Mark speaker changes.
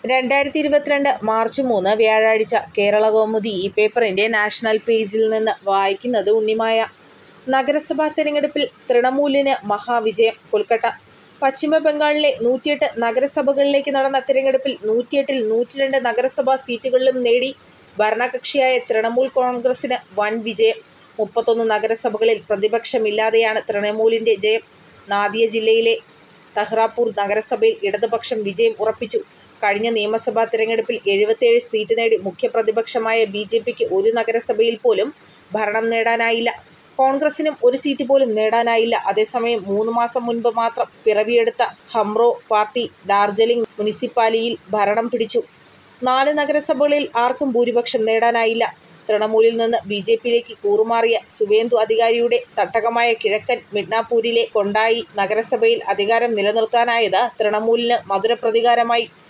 Speaker 1: രണ്ടായിരത്തി ഇരുപത്തിരണ്ട് മാർച്ച് മൂന്ന് വ്യാഴാഴ്ച കേരളകൗമുദി ഈ പേപ്പറിന്റെ നാഷണൽ പേജിൽ നിന്ന് വായിക്കുന്നത് ഉണ്ണിമായ. നഗരസഭാ തെരഞ്ഞെടുപ്പിൽ തൃണമൂലിന് മഹാവിജയം കൊൽക്കത്ത പശ്ചിമബംഗാളിലെ നൂറ്റിയെട്ട് നഗരസഭകളിലേക്ക് നടന്ന തെരഞ്ഞെടുപ്പിൽ നൂറ്റിയെട്ടിൽ നൂറ്റിരണ്ട് നഗരസഭാ സീറ്റുകളിലും നേടി ഭരണകക്ഷിയായ തൃണമൂൽ കോൺഗ്രസിന് വൻ വിജയം. മുപ്പത്തൊന്ന് നഗരസഭകളിൽ പ്രതിപക്ഷമില്ലാതെയാണ് തൃണമൂലിന്റെ ജയം. നാദിയ ജില്ലയിലെ തഹ്റാപൂർ നഗരസഭയിൽ ഇടതുപക്ഷം വിജയം ഉറപ്പിച്ചു. കഴിഞ്ഞ നിയമസഭാ തെരഞ്ഞെടുപ്പിൽ എഴുപത്തിയേഴ് സീറ്റ് നേടി മുഖ്യപ്രതിപക്ഷമായ ബിജെപിക്ക് ഒരു നഗരസഭയിൽ പോലും ഭരണം നേടാനായില്ല. കോൺഗ്രസിനും ഒരു സീറ്റ് പോലും നേടാനായില്ല. അതേസമയം മൂന്ന് മാസം മുൻപ് മാത്രം പിറവിയെടുത്ത ഹംറോ പാർട്ടി ഡാർജലിംഗ് മുനിസിപ്പാലിയിൽ ഭരണം പിടിച്ചു. നാല് നഗരസഭകളിൽ ആർക്കും ഭൂരിപക്ഷം നേടാനായില്ല. തൃണമൂലിൽ നിന്ന് ബിജെപിയിലേക്ക് കൂറുമാറിയ സുവേന്ദു അധികാരിയുടെ തട്ടകമായ കിഴക്കൻ മിഡ്നാപൂരിലെ കൊണ്ടായി നഗരസഭയിൽ അധികാരം നിലനിർത്താനായത് തൃണമൂലിന് മധുരപ്രതികാരമായി.